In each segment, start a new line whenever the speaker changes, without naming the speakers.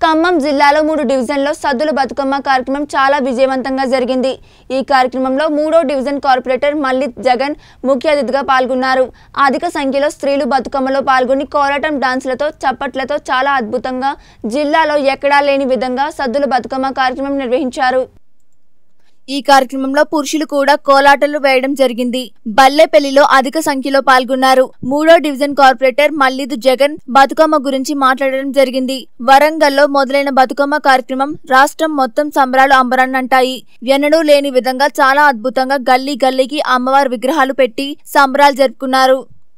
ఖమ్మం జిల్లాలో మూడు డివిజన్లో సద్దుల బతుకమ్మ కార్యక్రమం చాలా విజయవంతంగా జరిగింది ఈ కార్యక్రమంలో మూడో డివిజన్ కార్పొరేటర్ మల్లిత్ జగన్ ముఖ్య అతిథిగా పాల్గొన్నారు అధిక సంఖ్యలో స్త్రీలు బతుకమ్మలో పాల్గొని కోలాటం డాన్సులతో చప్పట్లతో చాలా అద్భుతంగా జిల్లాలో ఎక్కడా లేని విధంగా సద్దుల బతుకమ్మ కార్యక్రమం నిర్వహించారు ఈ కార్యక్రమంలో పురుషులు కూడా కోలాటలు వేయడం జరిగింది బల్లెపల్లిలో అధిక సంఖ్యలో పాల్గొన్నారు మూడో డివిజన్ కార్పొరేటర్ మల్లిదు జగన్ బతుకమ్మ గురించి మాట్లాడడం జరిగింది వరంగల్లో మొదలైన బతుకమ్మ కార్యక్రమం రాష్ట్రం మొత్తం సంబరాలు అంబరాన్నంటాయి ఎన్నడూ లేని విధంగా చాలా అద్భుతంగా గల్లీ గల్లీకి అమ్మవారి విగ్రహాలు పెట్టి సంబరాలు జరుపుకున్నారు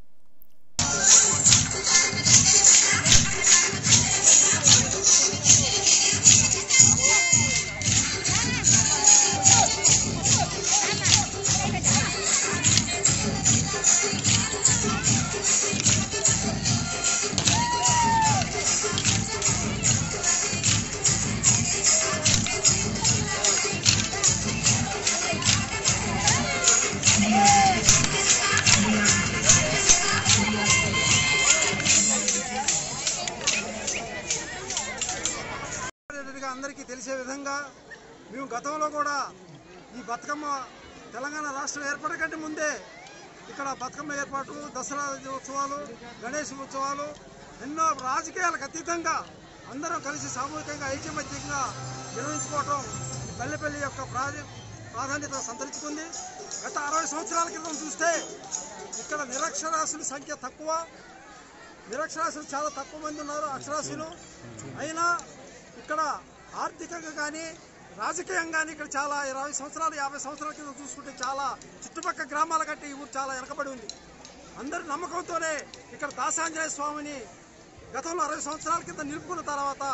గా అందరికీ తెలిసే విధంగా మేము గతంలో కూడా ఈ బతుకమ్మ తెలంగాణ రాష్ట్రం ఏర్పడకంటే ముందే ఇక్కడ బతుకమ్మ ఏర్పాటు దసరా ఉత్సవాలు గణేష్ ఉత్సవాలు ఎన్నో రాజకీయాలకు అతీతంగా అందరం కలిసి సామూహికంగా ఐక్యమత్యంగా నిర్వహించుకోవటం ఈ పల్లెపల్లి యొక్క ప్రాధ- ప్రాధాన్యత సంతరించుకుంది గత అరవై సంవత్సరాల క్రితం చూస్తే ఇక్కడ నిరక్షరాస్యుల సంఖ్య తక్కువ నిరక్షరాస్యులు చాలా తక్కువ మంది ఉన్నారు అక్షరాస్యులు అయినా ఇక్కడ ఆర్థికంగా కానీ రాజకీయంగా కానీ ఇక్కడ చాలా ఇరవై సంవత్సరాలు యాభై సంవత్సరాల కింద చూసుకుంటే చాలా చుట్టుపక్కల గ్రామాల కంటే ఈ ఊరు చాలా వెనకబడి ఉంది అందరి నమ్మకంతోనే ఇక్కడ దాసాంజనేయ స్వామిని గతంలో అరవై సంవత్సరాల కింద నిలుపుకున్న తర్వాత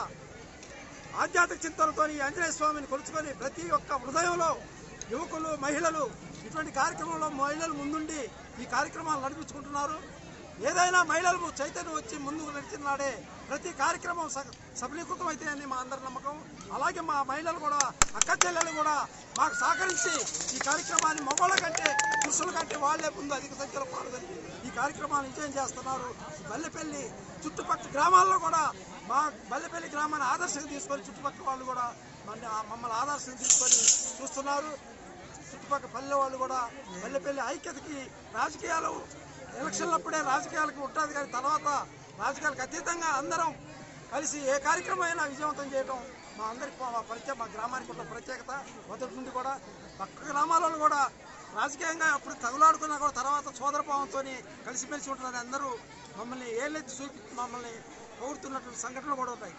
ఆధ్యాత్మిక చింతనతో ఈ ఆంజనేయ స్వామిని కొలుచుకొని ప్రతి ఒక్క హృదయంలో యువకులు మహిళలు ఇటువంటి కార్యక్రమంలో మహిళలు ముందుండి ఈ కార్యక్రమాలు నడిపించుకుంటున్నారు ఏదైనా మహిళలు చైతన్యం వచ్చి ముందుకు నడిచిన నాడే ప్రతి కార్యక్రమం స- సఫలీకృతం అయితే అని మా అందరి నమ్మకం అలాగే మా మహిళలు కూడా అక్క చెల్లెలు కూడా మాకు సహకరించి ఈ కార్యక్రమాన్ని మగవాళ్ళ కంటే పురుషుల కంటే వాళ్ళే ముందు అధిక సంఖ్యలో పాల్గొని ఈ కార్యక్రమాన్ని విజయం చేస్తున్నారు బల్లెపల్లి చుట్టుపక్కల గ్రామాల్లో కూడా మా బల్లెపల్లి గ్రామాన్ని ఆదర్శంగా తీసుకొని చుట్టుపక్కల వాళ్ళు కూడా మన మమ్మల్ని ఆదర్శంగా తీసుకొని చూస్తున్నారు చుట్టుపక్కల పల్లె వాళ్ళు కూడా పల్లెపల్లి ఐక్యతకి రాజకీయాలు ఎలక్షన్లప్పుడే రాజకీయాలకు ఉంటుంది కానీ తర్వాత రాజకీయాలకు అతీతంగా అందరం కలిసి ఏ కార్యక్రమం అయినా విజయవంతం చేయడం మా అందరికి మా ప్రత్యేక మా గ్రామానికి ఉన్న ప్రత్యేకత మొదటి నుండి కూడా పక్క గ్రామాలలో కూడా రాజకీయంగా అప్పుడు తగులాడుకున్నా కూడా తర్వాత సోదరభావంతో కలిసిమెలిసి ఉంటున్నారు అందరూ మమ్మల్ని ఏళ్ళెత్తి చూపి మమ్మల్ని పొగుడుతున్నటువంటి సంఘటనలు కూడా ఉన్నాయి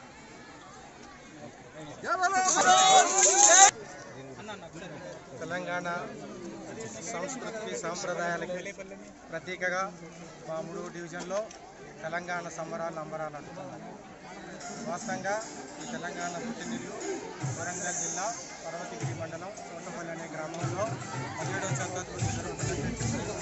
తెలంగాణ సంస్కృతికి సాంప్రదాయాలకి ప్రతీకగా మా మూడు డివిజన్లో తెలంగాణ సంబరాలు అంబరాలు అంటున్నాయి వాస్తవంగా ఈ తెలంగాణ పుట్టినిల్లు వరంగల్ జిల్లా పర్వతగిరి మండలం చోటపల్లి అనే గ్రామంలో పదిహేడవ శతాబ్దం జరుగుతున్నటువంటి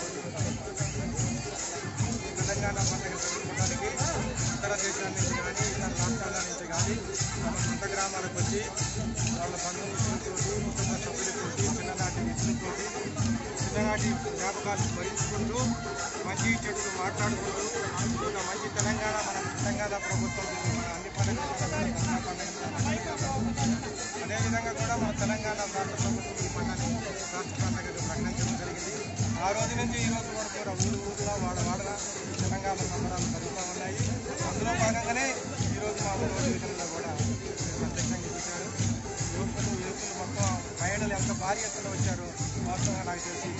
తెలంగాణ పండుగ జరుపుకోవడానికి ఇతర దేశాల నుంచి కానీ ఇతర రాష్ట్రాల నుంచి కానీ తమ సొంత గ్రామాలకు వచ్చి వాళ్ళ బంధుమిత్రులతో కుటుంబ సభ్యులతోటి చిన్ననాటి మిత్రులతోటి చిన్ననాటి జ్ఞాపకాలు స్మరించుకుంటూ మంచి చెడులు మాట్లాడుకుంటూ ఒక మంచి తెలంగాణ మన తెలంగాణ ప్రభుత్వం అన్ని పండుగలు దసరా పండుగ అదేవిధంగా కూడా మన తెలంగాణ రాష్ట్ర ప్రభుత్వం ఈ పండుగని రాష్ట్ర పండుగగా ప్రకటించడం జరిగింది ఆ రోజు నుంచి ఈ రోజు వరకు కూడా ఊరు ఊరుగా వాడ వాడగా తెలంగాణ సంబరాలు జరుగుతూ ఉన్నాయి అందులో భాగంగానే ఈరోజు మా ఊరు డివిజన్లో కూడా మీరు ప్రత్యక్షంగా చూశారు యువకులు యువకులు మొత్తం మహిళలు ఎంత భారీ ఎత్తున వచ్చారో వాస్తవంగా నాకు తెలిసి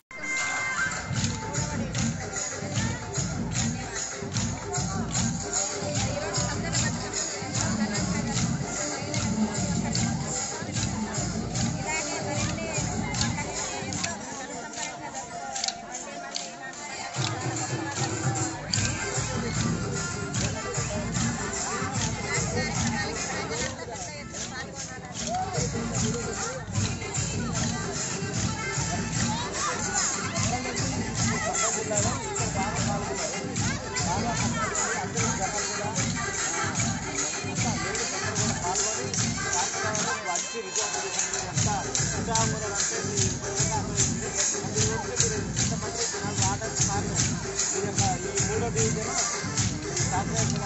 ఈ మూడో డివిజన్